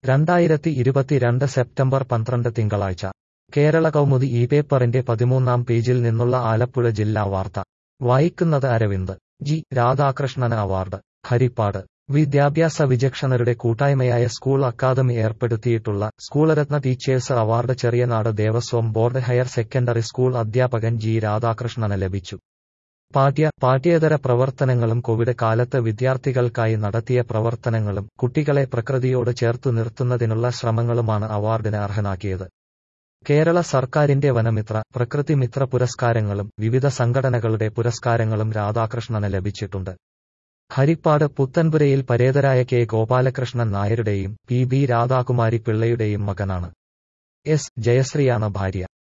രണ്ടായിരത്തി ഇരുപത്തിരണ്ട് സെപ്റ്റംബർ പന്ത്രണ്ട് തിങ്കളാഴ്ച കേരള കൗമുദി ഈ പേപ്പറിന്റെ പതിമൂന്നാം പേജിൽ നിന്നുള്ള ആലപ്പുഴ ജില്ലാ വാർത്ത വായിക്കുന്നത് അരവിന്ദ് ജി രാധാകൃഷ്ണന് അവാർഡ് ഹരിപ്പാട് വിദ്യാഭ്യാസ വിചക്ഷണരുടെ കൂട്ടായ്മയായ സ്കൂൾ അക്കാദമി ഏർപ്പെടുത്തിയിട്ടുള്ള സ്കൂളരത്ന teachers award Cheriyanad Devaswom board higher secondary school അധ്യാപകൻ ജി രാധാകൃഷ്ണന് ലഭിച്ചു പാഠ്യ പാഠ്യേതര പ്രവർത്തനങ്ങളും കോവിഡ് കാലത്ത് വിദ്യാർത്ഥികൾക്കായി നടത്തിയ പ്രവർത്തനങ്ങളും കുട്ടികളെ പ്രകൃതിയോട് ചേർത്തു നിർത്തുന്നതിനുള്ള ശ്രമങ്ങളുമാണ് അവാർഡിന് അർഹനാക്കിയത് കേരള സർക്കാരിന്റെ വനമിത്ര പ്രകൃതിമിത്ര പുരസ്കാരങ്ങളും വിവിധ സംഘടനകളുടെ പുരസ്കാരങ്ങളും രാധാകൃഷ്ണന് ലഭിച്ചിട്ടുണ്ട് ഹരിപ്പാട് പുത്തൻപുരയിൽ പരേതരായ കെ ഗോപാലകൃഷ്ണൻ നായരുടെയും പി ബി രാധാകുമാരി പിള്ളയുടെയും മകനാണ് എസ് ജയശ്രീയാണ് ഭാര്യ